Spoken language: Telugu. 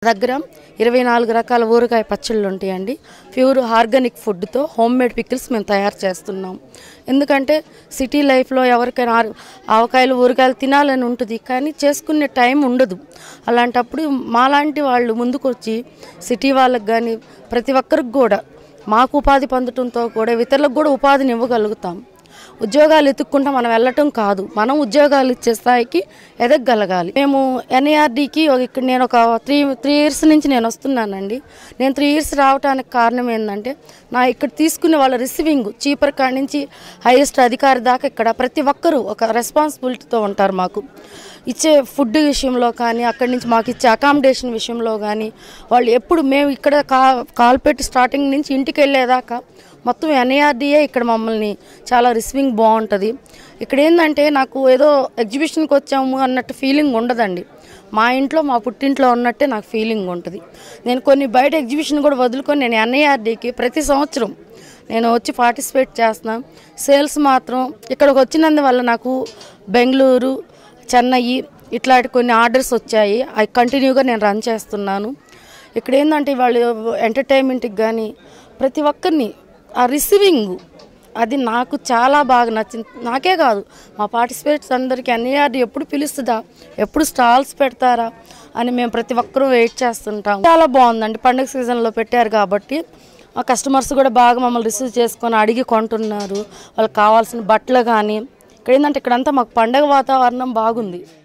దగ్గర ఇరవై నాలుగు రకాల ఊరగాయ పచ్చళ్ళు ఉంటాయండి ప్యూర్ ఆర్గానిక్ ఫుడ్తో హోమ్ మేడ్ పికిల్స్ మేము తయారు చేస్తున్నాం ఎందుకంటే సిటీ లైఫ్లో ఎవరికైనా ఆరు- ఆవకాయలు ఊరగాయలు తినాలని ఉంటుంది కానీ చేసుకునే టైం ఉండదు అలాంటప్పుడు మాలాంటి వాళ్ళు ముందుకు వచ్చి సిటీ వాళ్ళకి కానీ ప్రతి ఒక్కరికి కూడా మాకు ఉపాధి పొందడంతో కూడా ఇతరులకు కూడా ఉపాధిని ఇవ్వగలుగుతాం ఉద్యోగాలు ఎత్తుక్కుంటా మనం వెళ్ళటం కాదు మనం ఉద్యోగాలు ఇచ్చే స్థాయికి ఎదగగలగాలి మేము ఎన్ఏఆర్డీకి ఇక్కడ నేను ఒక త్రీ త్రీ ఇయర్స్ నుంచి నేను వస్తున్నానండి నేను త్రీ ఇయర్స్ రావడానికి కారణం ఏంటంటే నా ఇక్కడ తీసుకునే వాళ్ళ రిసీవింగ్ చీపర్ కాడి నుంచి హైయెస్ట్ అధికారి దాకా ఇక్కడ ప్రతి ఒక్కరూ ఒక రెస్పాన్సిబిలిటీతో ఉంటారు మాకు ఇచ్చే ఫుడ్ విషయంలో కానీ అక్కడి నుంచి మాకు ఇచ్చే అకామిడేషన్ విషయంలో కానీ వాళ్ళు ఎప్పుడు మేము ఇక్కడ కా కాల్ పెట్టి స్టార్టింగ్ నుంచి ఇంటికి వెళ్ళేదాకా మొత్తం ఎన్ఏఆర్డీఏ ఇక్కడ మమ్మల్ని చాలా రిసీవింగ్ బాగుంటుంది ఇక్కడ ఏంటంటే నాకు ఏదో ఎగ్జిబిషన్కి వచ్చాము అన్నట్టు ఫీలింగ్ ఉండదండి మా ఇంట్లో మా పుట్టింట్లో ఉన్నట్టే నాకు ఫీలింగ్ ఉంటుంది నేను కొన్ని బయట ఎగ్జిబిషన్ కూడా వదులుకొని నేను ఎన్ఐఆర్డీకి ప్రతి సంవత్సరం నేను వచ్చి పార్టిసిపేట్ చేస్తున్నాను సేల్స్ మాత్రం ఇక్కడికి వచ్చినందువల్ల నాకు బెంగళూరు చెన్నై ఇట్లాంటి కొన్ని ఆర్డర్స్ వచ్చాయి అవి కంటిన్యూగా నేను రన్ చేస్తున్నాను ఇక్కడ ఏంటంటే వాళ్ళు ఎంటర్టైన్మెంట్కి కానీ ప్రతి ఒక్కరిని ఆ రిసీవింగ్ అది నాకు చాలా బాగా నచ్చింది నాకే కాదు మా పార్టిసిపేట్స్ అందరికీ అన్నియార్డు ఎప్పుడు పిలుస్తుందా ఎప్పుడు స్టాల్స్ పెడతారా అని మేము ప్రతి ఒక్కరూ వెయిట్ చేస్తుంటాం చాలా బాగుందండి పండుగ సీజన్లో పెట్టారు కాబట్టి ఆ కస్టమర్స్ కూడా బాగా మమ్మల్ని రిసీవ్ చేసుకొని అడిగి కొంటున్నారు వాళ్ళకి కావాల్సిన బట్టలు కానీ ఇక్కడ ఏంటంటే ఇక్కడంతా మాకు పండగ వాతావరణం బాగుంది